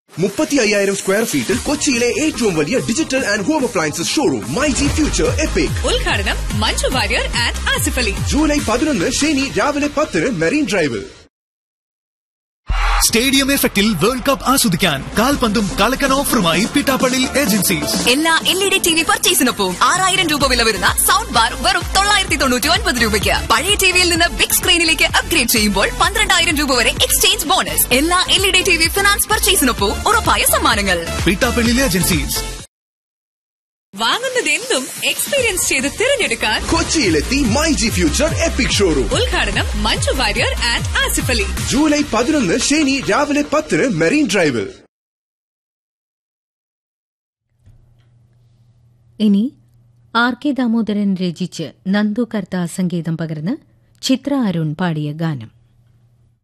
മുപ്പത്തി അയ്യായിരം സ്ക്വയർ ഫീറ്റിൽ കൊച്ചിയിലെ ഏറ്റവും വലിയ digital and home appliances showroom my G future epic ഉദ്ഘാടനം മഞ്ജു വാര്യർ ആൻഡ് ആസിഫ് അലി ജൂലൈ പതിനൊന്ന് ശനി രാവിലെ പത്തിന് മെറീൻ ഡ്രൈവ് സ്റ്റേഡിയം എഫക്റ്റിൽ വേൾഡ് കപ്പ് ആസ്വദിക്കാൻ കാൽപന്തും കളക്കൻ ഓഫറുമായി പിട്ടാപ്പള്ളി ഏജൻസീസ് എല്ലാ L E D T V പർച്ചേസിനൊപ്പം ആറായിരം രൂപ വില വരുന്ന സൗണ്ട് ബാർ വെറും തൊള്ളായിരത്തി തൊണ്ണൂറ്റി ഒൻപത് രൂപയ്ക്ക് പഴയ ടിവിയിൽ നിന്ന് ബിഗ് സ്ക്രീനിലേക്ക് അപ്ഗ്രേഡ് ചെയ്യുമ്പോൾ പന്ത്രണ്ടായിരം രൂപ വരെ എക്സ്ചേഞ്ച് ബോണസ് എല്ലാ L E D T V finance പർച്ചേസിനൊപ്പം ഉറപ്പായ സമ്മാനങ്ങൾ പിട്ടാപ്പള്ളി ഏജൻസീസ് വാങ്ങുന്നത് എന്തും എക്സ്പീരിയൻസ് ചെയ്ത് തിരഞ്ഞെടുക്കാൻ കൊച്ചിയിലെത്തി my G future epic showroom ഉദ്ഘാടനം മഞ്ജു വാര്യർ ആൻഡ് ആസിഫ് അലി ജൂലൈ പതിനൊന്ന് ശനി രാവിലെ പത്തിന് മെറീൻ ഡ്രൈവ് ഇനി ആർ കെ ദാമോദരൻ രചിച്ച് നന്ദു കർത്ത സംഗീതം പകർന്ന് ചിത്ര അരുൺ പാടിയ ഗാനം